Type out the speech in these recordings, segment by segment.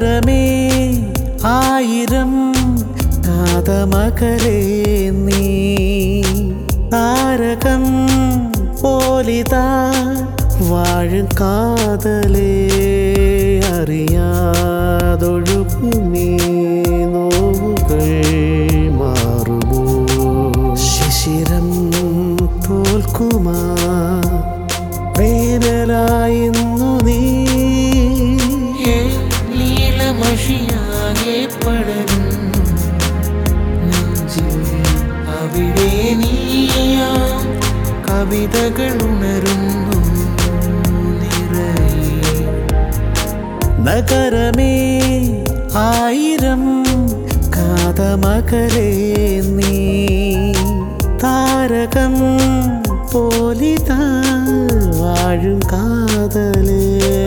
നഗരമേ ആയിരം കാതമകലേ നീ താരകം പോലിതാ വാഴും കാതലേ അറിയാതൊഴുകുമീ നോവുകൾ മാറുമോ ശിശിരം തോൽക്കുമാ വേനലായിന്നു നീ നീലമഷിയാകെ പടരും നെഞ്ചിൽ അവിടെ നീയാം കവിതകൾ ഉണരുന്നു നിറയെ നഗരമേ ആയിരം കാതമകലേ നീ താരകം പോലിതാ വാഴും കാതലേ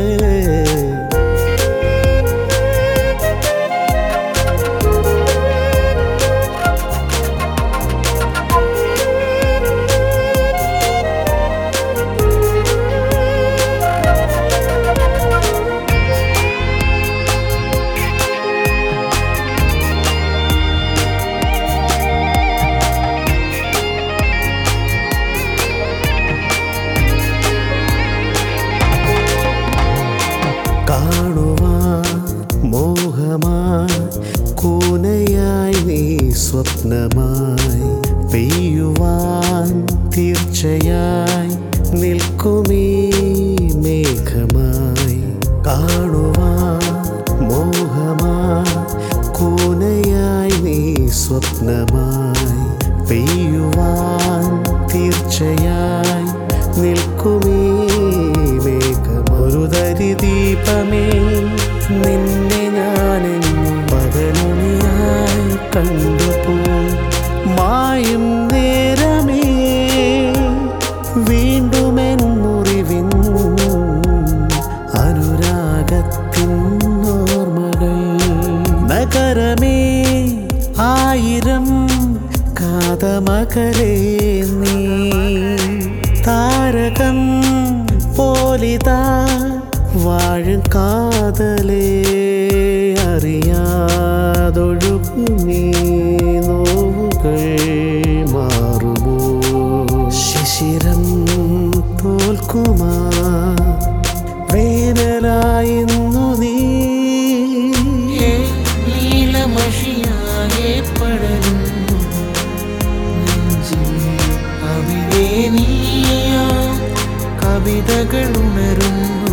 കാണുവാൻ മോഹമായി കൂനയായി നീ സ്വപ്നമായി പെയ്യുവാൻ തീർച്ചയായി നിൽക്കുമീ മേഘമായി കാണുവാൻ മോഹമായി കൂനയായി നീ സ്വപ്നമായി പെയ്യുവാൻ തീർച്ചയായി നിൽക്കുമീ മേഘം ഒരു തരി ദീപമേ നിന്നെ ഞാനെന്നും പകലുണിയായി കണ്ടുപോയി മായും നേരമേ വീണ്ടും എൻ മുറിവിൻ അനുരാഗത്തിൻ ഓർമ്മകൾ നഗരമേ ആയിരം കാതമകലേ നീ താരകം പോലിതാ വാഴും കാതലേ അറിയാതൊഴുകുമീ നോവുകൾ മാറുമോ ശിശിരം തോൽക്കുമാ വേനലായിന്നു നീ നീലമഷിയാകെ പടരുന്നു നെഞ്ചിൽ അവിടെ നീയാം കവിതകൾ ഉണരുന്നു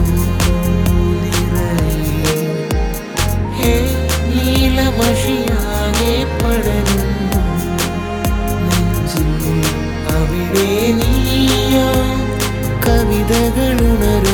നിറയെ ഹേ നീലമഷിയാകെ പടരുന്നു നെഞ്ചിൽ അവിടെ നീയാം കവിതകൾ ഉണരുന്നു